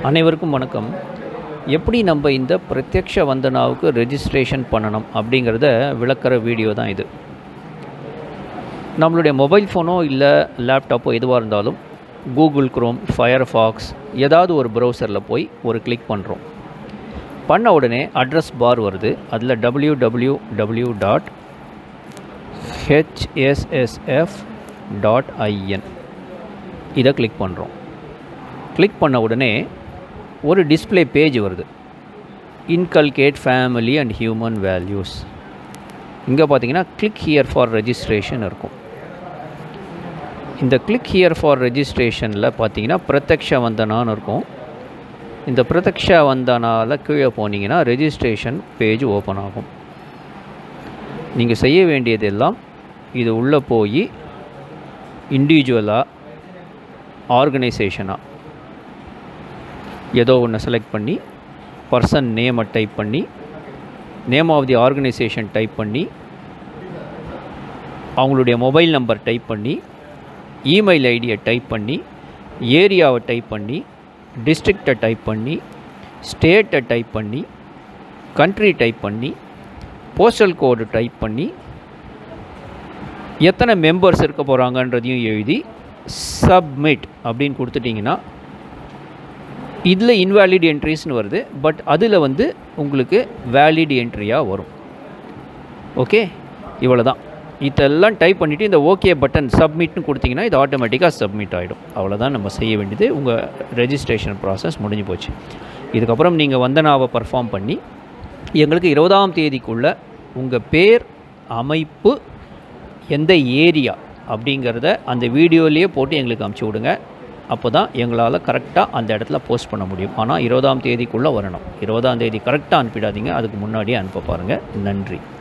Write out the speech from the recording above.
அனைவருக்கும் வணக்கம் எப்படி நம்ம இந்த பிரத்யக்ஷ வந்தனாவுக்கு ரெஜிஸ்ட்ரேஷன் பண்ணணும் அப்படிங்கிறத விளக்குற வீடியோ தான் இது நம்மளுடைய மொபைல் ஃபோனோ இல்லை லேப்டாப்போ எதுவாக இருந்தாலும் கூகுள் குரோம் ஃபயர்ஃபாக்ஸ் ஏதாவது ஒரு ப்ரௌசரில் போய் ஒரு கிளிக் பண்ணுறோம் பண்ண உடனே அட்ரஸ் பார் வருது அதில் W W W dot HSSF dot IN இதை கிளிக் பண்ணுறோம் கிளிக் பண்ண உடனே ஒரு டிஸ்ப்ளே பேஜ் வருது inculcate family and human values இங்கே பார்த்தீங்கன்னா கிளிக் ஹியர் ஃபார் ரெஜிஸ்ட்ரேஷன் இருக்கும் இந்த கிளிக் ஹியர் ஃபார் ரெஜிஸ்ட்ரேஷனில் பார்த்தீங்கன்னா பிரத்யக்ஷ வந்தனான்னு இருக்கும் இந்த பிரத்யக்ஷ வந்தனால கீழே போனீங்கன்னா ரெஜிஸ்ட்ரேஷன் பேஜ் ஓப்பன் ஆகும் நீங்கள் செய்ய வேண்டியதெல்லாம் இது உள்ளே போய் இண்டிவிஜுவலாக ஆர்கனைசேஷனாக ஏதோ ஒன்று செலக்ட் பண்ணி பர்சன் நேமை டைப் பண்ணி name of the organisation type பண்ணி அவங்களுடைய மொபைல் நம்பர் டைப் பண்ணி இமெயில் ஐடியை டைப் பண்ணி ஏரியாவை டைப் பண்ணி டிஸ்ட்ரிக்டை டைப் பண்ணி ஸ்டேட்டை டைப் பண்ணி கண்ட்ரி டைப் பண்ணி போஸ்டல் கோடு டைப் பண்ணி எத்தனை மெம்பர்ஸ் இருக்க போகிறாங்கன்றதையும் எழுதி சப்மிட் அப்படின்னு கொடுத்துட்டிங்கன்னா இதில் இன்வேலிட் என்ட்ரிஸ்னு வருது பட் அதில் வந்து உங்களுக்கு வேலிட் என்ட்ரியாக வரும் ஓகே இவ்வளோ தான் இதெல்லாம் டைப் பண்ணிவிட்டு இந்த ஓகே பட்டன் சப்மிட்னு கொடுத்தீங்கன்னா இது ஆட்டோமேட்டிக்காக சப்மிட் ஆகிடும் அவ்வளோதான் நம்ம செய்ய வேண்டியது உங்கள் ரெஜிஸ்ட்ரேஷன் ப்ராசஸ் முடிஞ்சு போச்சு இதுக்கப்புறம் நீங்கள் வந்தனாவை பர்ஃபார்ம் பண்ணி எங்களுக்கு இருபதாம் தேதிக்குள்ளே உங்கள் பேர் அமைப்பு எந்த ஏரியா அப்படிங்கிறத அந்த வீடியோலேயே போட்டு எங்களுக்கு அமுச்சு விடுங்க அப்போ தான் எங்களால் கரெக்டாக அந்த இடத்துல போஸ்ட் பண்ண முடியும் ஆனால் இருபதாம் தேதிக்குள்ளே வரணும் இருபதாம் தேதி கரெக்டாக அனுப்பிடாதீங்க அதுக்கு முன்னாடியே அனுப்ப பாருங்கள் நன்றி